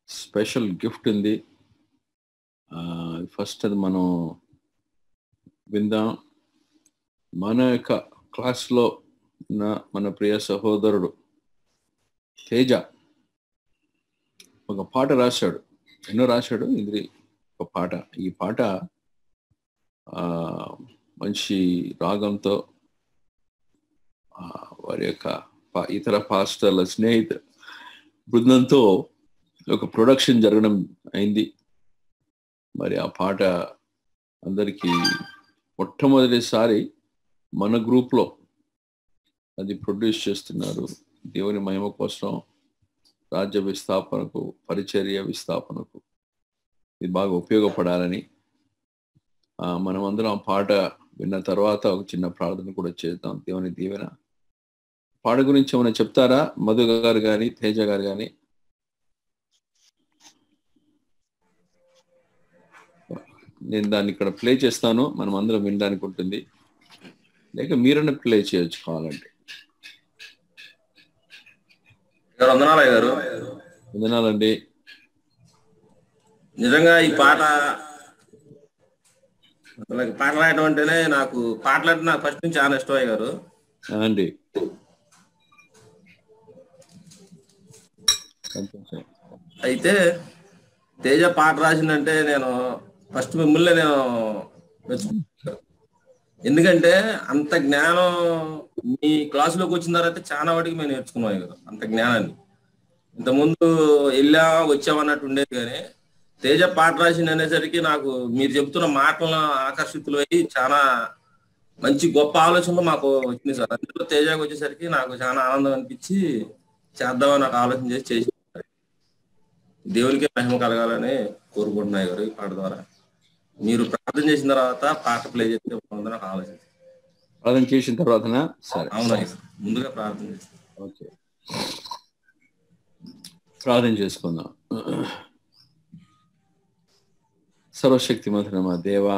Special gift ఉంది first అది మనం విందాం మన యొక్క క్లాస్లో ఉన్న మన ప్రియ సహోదరుడు తేజ ఒక పాట రాశాడు ఎన్నో రాశాడు ఇది ఒక పాట ఈ పాట ఆ, మంచి రాగంతో ఆ, వారి యొక్క పా- ఇతర పాస్టర్ల స్నేహిత బృందంతో ఒక ప్రొడక్షన్ జరగడం అయింది మరి ఆ పాట అందరికీ మొట్టమొదటిసారి మన గ్రూప్లో అది ప్రొడ్యూస్ చేస్తున్నారు దేవుని మహిమ కోసం రాజ్య విస్థాపనకు పరిచర్య విస్థాపనకు ఇది బాగా ఉపయోగపడాలని ఆ, మనమందరం ఆ పాట విన్న తర్వాత ఒక చిన్న ప్రార్థన కూడా చేద్దాం దేవుని దీవెన పాట గురించి ఏమైనా చెప్తారా మధు గారు కానీ తేజ గారు కానీ నేను దాన్ని ఇక్కడ ప్లే చేస్తాను మనం అందరం వినడానికి ఉంటుంది లేక మీరన్నా ప్లే చేయొచ్చు కావాలంటే గారు వందనాలయ్య గారు వందనాలండి నిజంగా ఈ పాట అసలు ఈ పాట రాయడం అంటేనే నాకు పాటలు అంటే నాకు ఫస్ట్ నుంచి చాలా ఇష్టం అయ్య గారు ఆ, అండి సంతోషం అయితే తేజ పాట రాసిందంటే నేను ఫస్ట్ మిమ్మల్ని నేను మెచ్చుకుంటాను. ఎందుకంటే అంత జ్ఞానం మీ క్లాసులోకి వచ్చిన తర్వాత చాలా వాటికి మేము నేర్చుకున్నాం అయ్య గారు అంత జ్ఞానాన్ని ఇంతకుముందు వెళ్ళా వచ్చామన్నట్టు ఉండేది కానీ తేజ పాట రాసింది అనేసరికి నాకు మీరు చెప్తున్న మాటలను ఆకర్షితులు అయ్యి చాలా మంచి గొప్ప ఆలోచనలు మాకు వచ్చింది సార్ అందులో తేజకు వచ్చేసరికి నాకు చాలా ఆనందం అనిపించి చేద్దామని నాకు ఆలోచన చేసి చేసి దేవునికి మహిమ కలగాలని కోరుకుంటున్నాయి గారు ఈ పాట ద్వారా మీరు ప్రార్థన చేసిన తర్వాత పాట ప్లే చేస్తే బాగుందని నాకు ఆలోచన ప్రార్థన చేసిన తర్వాతనా సరే అవునా ముందుగా ప్రార్థన చేస్తాను ఓకే ప్రార్థన చేసుకుందాం సర్వశక్తి మా దేవా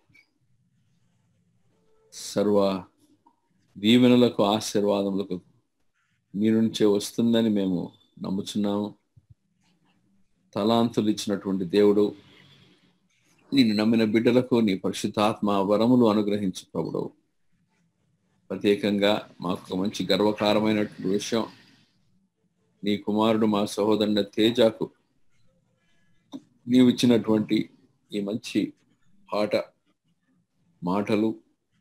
సర్వ దీవెనలకు ఆశీర్వాదములకు మీ నుంచే వస్తుందని మేము నమ్ముచున్నాము తలాంతులు ఇచ్చినటువంటి దేవుడు నేను నమ్మిన బిడ్డలకు నీ పరిశుద్ధాత్మ వరములు అనుగ్రహించు ప్రభుడు ప్రత్యేకంగా మాకు ఒక మంచి గర్వకారమైనటువంటి విషయం నీ కుమారుడు మా సహోదరుని తేజకు నీవు ఇచ్చినటువంటి ఈ మంచి పాట మాటలు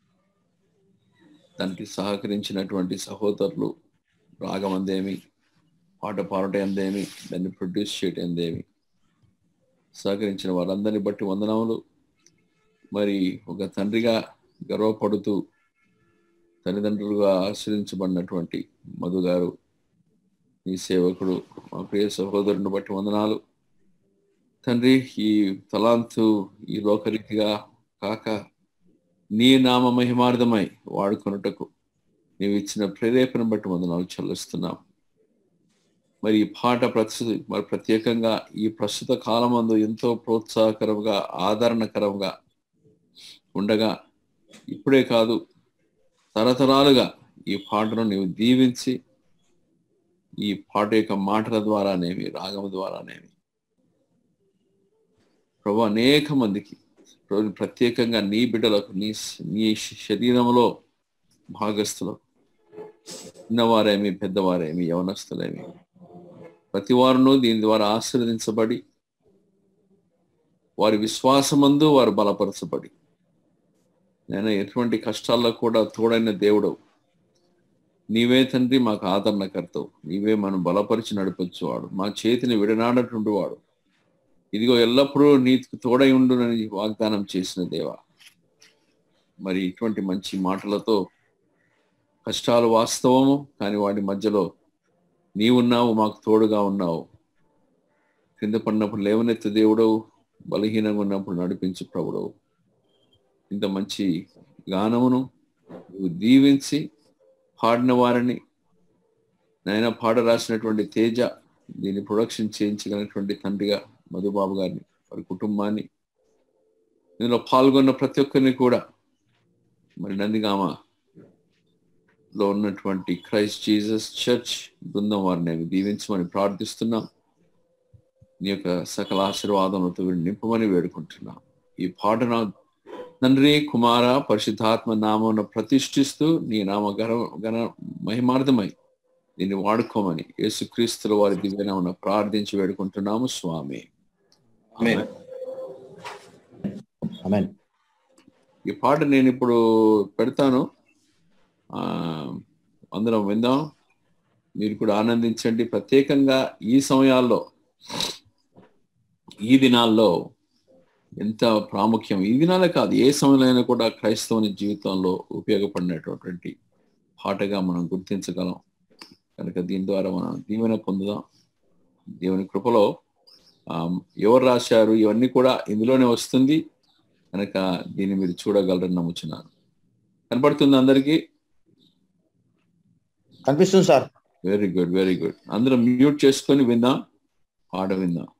దానికి సహకరించినటువంటి సహోదరులు రాగం అందేమి పాట పాడటం అందేమి దాన్ని ప్రొడ్యూస్ చేయటం అందేమి సహకరించిన వారందరిని బట్టి వందనములు మరి ఒక తండ్రిగా గర్వపడుతూ తల్లిదండ్రులుగా ఆశ్రయించబడినటువంటి మధు గారు ఈ సేవకుడు మా ప్రియ సహోదరుని బట్టి వందనాలు తండ్రి ఈ తలాంతు ఈ లోకరీతిగా కాక నీ నామ మహిమార్థమై వాడుకొనుటకు నీవు ఇచ్చిన ప్రేరేపణ బట్టి వందనాలు చెల్లిస్తున్నాం మరి ఈ పాట ప్రస్తుత మరి ప్రత్యేకంగా ఈ ప్రస్తుత కాలమందు ఎంతో ప్రోత్సాహకరంగా ఆదరణకరంగా ఉండగా ఇప్పుడే కాదు తరతరాలుగా ఈ పాటను నీవు దీవించి ఈ పాట యొక్క మాటల ద్వారానేమి రాగం ద్వారానేమి ప్రభు అనేక మందికి ప్రభు ప్రత్యేకంగా నీ బిడ్డలకు నీ నీ శరీరంలో భాగస్థులు చిన్నవారేమి పెద్దవారేమి యవనస్తులేమి ప్రతి వారును దీని ద్వారా ఆశీర్వదించబడి వారి విశ్వాసమందు వారు బలపరచబడి నేను ఎటువంటి కష్టాల్లో కూడా తోడైన దేవుడు నీవే తండ్రి మాకు ఆదరణకర్తవు నీవే మనం బలపరిచి నడిపించేవాడు మా చేతిని విడనాడటువంటి వాడు ఇదిగో ఎల్లప్పుడూ నీకు తోడై ఉండునని వాగ్దానం చేసిన దేవా మరి ఇటువంటి మంచి మాటలతో కష్టాలు వాస్తవము కానీ వాటి మధ్యలో నీవున్నావు మాకు తోడుగా ఉన్నావు కింద పడినప్పుడు లేవనెత్తు దేవుడవు బలహీనంగా ఉన్నప్పుడు నడిపించు ప్రభుడవు ఇంత మంచి గానమును నువ్వు దీవించి పాడిన వారిని నాయన పాట రాసినటువంటి తేజ దీన్ని ప్రొడక్షన్ చేయించగలిగినటువంటి తండ్రిగా మధుబాబు గారిని వారి కుటుంబాన్ని ఇందులో పాల్గొన్న ప్రతి ఒక్కరిని కూడా మరి నందిగామ లో ఉన్నటువంటి క్రైస్ట్ జీసస్ చర్చ్ బృందం వారిని దీవించమని ప్రార్థిస్తున్నాం నీ యొక్క సకల ఆశీర్వాదములతో వీడిని నింపమని వేడుకుంటున్నాం ఈ పాటన తండ్రి కుమార పరిశుద్ధాత్మ నామమును ప్రతిష్ఠిస్తూ నీ నామ గణ గణ మహిమార్థమై దీన్ని వాడుకోమని యేసుక్రీస్తుల వారి దివ్యనామను ప్రార్థించి వేడుకుంటున్నాము స్వామి ఆమేన్. ఆమెన్ ఈ పాట నేను ఇప్పుడు పెడతాను ఆ, అందరం విందాం మీరు కూడా ఆనందించండి ప్రత్యేకంగా ఈ సమయాల్లో ఈ దినాల్లో ఎంత ప్రాముఖ్యం ఈ దినాలే కాదు ఏ సమయంలో కూడా క్రైస్తవుని జీవితంలో ఉపయోగపడినటువంటి పాటగా మనం గుర్తించగలం కనుక దీని ద్వారా మనం దీవెన పొందుదాం దేవుని కృపలో ఆ, ఎవరు రాశారు ఇవన్నీ కూడా ఇందులోనే వస్తుంది కనుక దీన్ని మీరు చూడగలరని నమ్ముచున్నాను కనపడుతుంది అందరికీ కనిపిస్తుంది sir very good very good అందరం మ్యూట్ చేసుకొని విందాం పాట విందాం